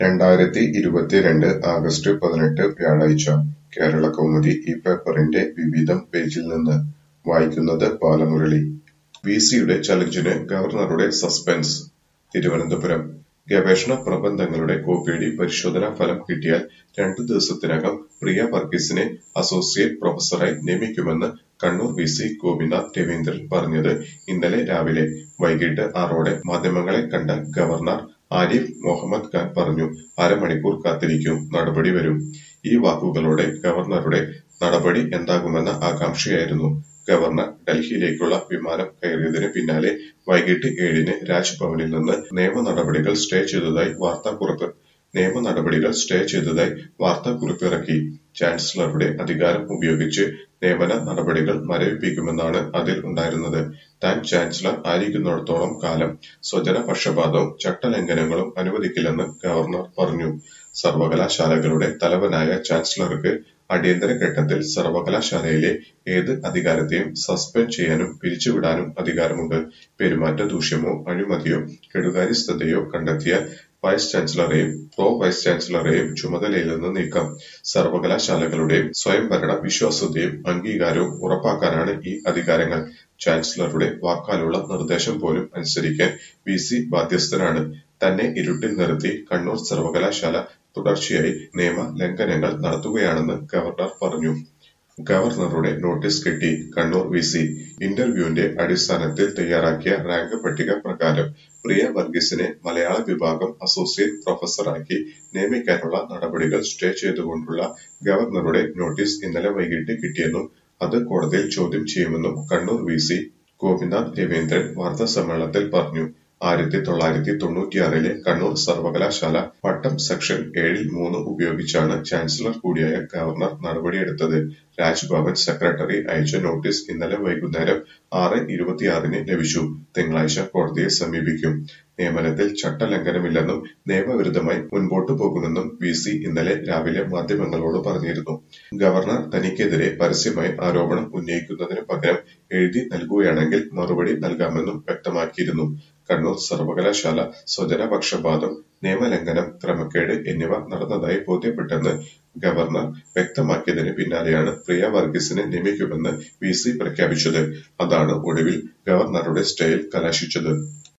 രണ്ടായിരത്തി ഇരുപത്തിരണ്ട് ആഗസ്റ്റ് പതിനെട്ട് വ്യാഴാഴ്ച കേരളകൗമുദി ഈ പേപ്പറിന്റെ വിവിധം പേജിൽ നിന്ന് വായിക്കുന്നത് ബാലമുരളി വിസിയുടെ ചലഞ്ചിന് ഗവർണറുടെ സസ്പെൻസ് തിരുവനന്തപുരം ഗവേഷണ പ്രബന്ധങ്ങളുടെ കോപ്പിയടി പരിശോധനാ ഫലം കിട്ടിയാൽ രണ്ടു ദിവസത്തിനകം പ്രിയ വർഗീസിനെ അസോസിയേറ്റ് പ്രൊഫസറായി നിയമിക്കുമെന്ന് കണ്ണൂർ വി സി ഗോപിനാഥ് രവീന്ദ്രൻ പറഞ്ഞത് ഇന്നലെ രാവിലെ വൈകിട്ട് ആറോടെ മാധ്യമങ്ങളെ കണ്ട ഗവർണർ ആരിഫ് മുഹമ്മദ് ഖാൻ പറഞ്ഞു അരമണിക്കൂർ കാത്തിരിക്കും നടപടി വരും ഈ വാക്കുകളോടെ ഗവർണറുടെ നടപടി എന്താകുമെന്ന ആകാംക്ഷയായിരുന്നു ഗവർണർ ഡൽഹിയിലേക്കുള്ള വിമാനം കയറിയതിന് പിന്നാലെ വൈകിട്ട് ഏഴിന് രാജ്ഭവനിൽ നിന്ന് നിയമ നടപടികൾ സ്റ്റേ ചെയ്തതായി വാർത്താക്കുറിപ്പ് നിയമ നടപടികൾ സ്റ്റേ ചെയ്തതായി വാർത്താക്കുറിപ്പിറക്കി ചാൻസലറുടെ അധികാരം ഉപയോഗിച്ച് നിയമന നടപടികൾ മരവിപ്പിക്കുമെന്നാണ് അതിൽ ഉണ്ടായിരുന്നത് താൻ ചാൻസലർ ആയിരിക്കുന്നിടത്തോളം കാലം സ്വജന പക്ഷപാതവും ചട്ടലംഘനങ്ങളും അനുവദിക്കില്ലെന്ന് ഗവർണർ പറഞ്ഞു സർവകലാശാലകളുടെ തലവനായ ചാൻസലർക്ക് അടിയന്തര ഘട്ടത്തിൽ സർവകലാശാലയിലെ ഏത് അധികാരത്തെയും സസ്പെൻഡ് ചെയ്യാനും പിരിച്ചുവിടാനും അധികാരമുണ്ട് പെരുമാറ്റ ദൂഷ്യമോ അഴിമതിയോ കെടുകാര്യസ്ഥതയോ കണ്ടെത്തിയാൽ വൈസ് ചാൻസലറെയും പ്രോ വൈസ് ചാൻസലറെയും ചുമതലയിൽ നിന്ന് നീക്കാം സർവകലാശാലകളുടെയും സ്വയംഭരണ വിശ്വാസ്യതയും അംഗീകാരവും ഉറപ്പാക്കാനാണ് ഈ അധികാരങ്ങൾ ചാൻസലറുടെ വാക്കാലുള്ള നിർദ്ദേശം പോലും അനുസരിക്കാൻ വി സി ബാധ്യസ്ഥനാണ് തന്നെ ഇരുട്ടിൽ നിർത്തി കണ്ണൂർ സർവകലാശാല തുടർച്ചയായി നിയമ ലംഘനങ്ങൾ നടത്തുകയാണെന്ന് ഗവർണർ പറഞ്ഞു ഗവർണറുടെ നോട്ടീസ് കിട്ടി കണ്ണൂർ വി സി ഇന്റർവ്യൂവിന്റെ അടിസ്ഥാനത്തിൽ തയ്യാറാക്കിയ റാങ്ക് പട്ടിക പ്രകാരം പ്രിയ വർഗീസിനെ മലയാള വിഭാഗം അസോസിയേറ്റ് പ്രൊഫസറാക്കി നിയമിക്കാനുള്ള നടപടികൾ സ്റ്റേ ചെയ്തുകൊണ്ടുള്ള ഗവർണറുടെ നോട്ടീസ് ഇന്നലെ വൈകിട്ട് കിട്ടിയെന്നും അത് കോടതിയിൽ ചോദ്യം ചെയ്യുമെന്നും കണ്ണൂർ വി സി ഗോപിനാഥ് രവീന്ദ്രൻ വാർത്താസമ്മേളനത്തിൽ പറഞ്ഞു ആയിരത്തി തൊള്ളായിരത്തി തൊണ്ണൂറ്റിയാറിലെ കണ്ണൂർ സർവകലാശാല പട്ടം സെക്ഷൻ ഏഴിൽ മൂന്ന് ഉപയോഗിച്ചാണ് ചാൻസലർ കൂടിയായ ഗവർണർ നടപടിയെടുത്തത് രാജ്ഭവൻ സെക്രട്ടറി അയച്ച നോട്ടീസ് ഇന്നലെ വൈകുന്നേരം ആറ് ഇരുപത്തിയാറിന് ലഭിച്ചു തിങ്കളാഴ്ച കോടതിയെ സമീപിക്കും നിയമനത്തിൽ ചട്ടലംഘനമില്ലെന്നും നിയമവിരുദ്ധമായി മുൻപോട്ടു പോകുമെന്നും വി സി ഇന്നലെ രാവിലെ മാധ്യമങ്ങളോട് പറഞ്ഞിരുന്നു ഗവർണർ തനിക്കെതിരെ പരസ്യമായി ആരോപണം ഉന്നയിക്കുന്നതിന് പകരം എഴുതി നൽകുകയാണെങ്കിൽ മറുപടി നൽകാമെന്നും വ്യക്തമാക്കിയിരുന്നു കണ്ണൂർ സർവകലാശാല സ്വജനപക്ഷപാതം നിയമലംഘനം ക്രമക്കേട് എന്നിവ നടന്നതായി ബോധ്യപ്പെട്ടെന്ന് ഗവർണർ വ്യക്തമാക്കിയതിന് പിന്നാലെയാണ് പ്രിയ വർഗീസിനെ നിയമിക്കുമെന്ന് വി സി പ്രഖ്യാപിച്ചത് അതാണ് ഒടുവിൽ ഗവർണറുടെ സ്റ്റേയിൽ കലാശിച്ചത്